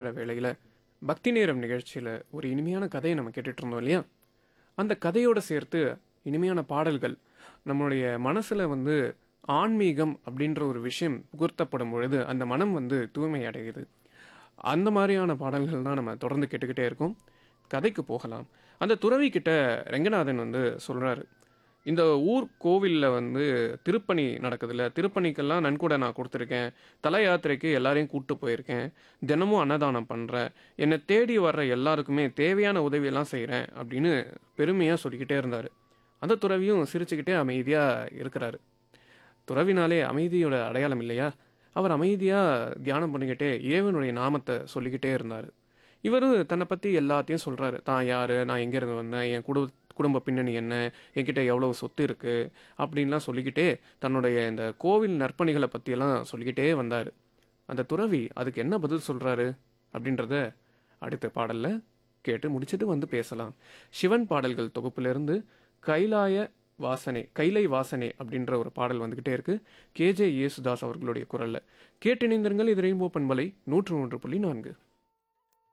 வேளையில் பக்தி நேரம் நிகழ்ச்சியில் ஒரு இனிமையான கதையை நம்ம கேட்டுட்டு இருந்தோம் இல்லையா அந்த கதையோடு சேர்த்து இனிமையான பாடல்கள் நம்மளுடைய மனசில் வந்து ஆன்மீகம் அப்படின்ற ஒரு விஷயம் புகுர்த்தப்படும் பொழுது அந்த மனம் வந்து தூய்மை அடையுது அந்த மாதிரியான பாடல்கள் தான் நம்ம தொடர்ந்து கேட்டுக்கிட்டே இருக்கோம் கதைக்கு போகலாம் அந்த துறவி கிட்ட ரெங்கநாதன் வந்து சொல்கிறாரு இந்த ஊர் கோவிலில் வந்து திருப்பணி நடக்குதுல்ல திருப்பணிக்கெல்லாம் நன்கொடை நான் கொடுத்துருக்கேன் தல யாத்திரைக்கு எல்லாரையும் கூப்பிட்டு போயிருக்கேன் தினமும் அன்னதானம் பண்ணுறேன் என்னை தேடி வர்ற எல்லாருக்குமே தேவையான உதவியெல்லாம் செய்கிறேன் அப்படின்னு பெருமையாக சொல்லிக்கிட்டே இருந்தார் அந்த துறவியும் சிரிச்சுக்கிட்டே அமைதியாக இருக்கிறாரு துறவினாலே அமைதியோட அடையாளம் இல்லையா அவர் அமைதியாக தியானம் பண்ணிக்கிட்டே இறைவனுடைய நாமத்தை சொல்லிக்கிட்டே இருந்தார் இவரும் தன்னை பற்றி எல்லாத்தையும் சொல்கிறாரு தான் யார் நான் எங்கேருந்து வந்தேன் என் குடும்ப குடும்ப பின்னணி என்ன என்கிட்ட எவ்வளோ சொத்து இருக்குது அப்படின்லாம் சொல்லிக்கிட்டே தன்னுடைய இந்த கோவில் நற்பணிகளை பற்றியெல்லாம் சொல்லிக்கிட்டே வந்தார் அந்த துறவி அதுக்கு என்ன பதில் சொல்கிறாரு அப்படின்றத அடுத்த பாடலில் கேட்டு முடிச்சுட்டு வந்து பேசலாம் சிவன் பாடல்கள் தொகுப்பிலிருந்து கைலாய வாசனை கைலை வாசனை அப்படின்ற ஒரு பாடல் வந்துக்கிட்டே இருக்கு கேஜே யேசுதாஸ் அவர்களுடைய குரலில் கேட்டிணைந்திருங்கள் இது ரெயின்போ பண்பலை நூற்று ஒன்று புள்ளி நான்கு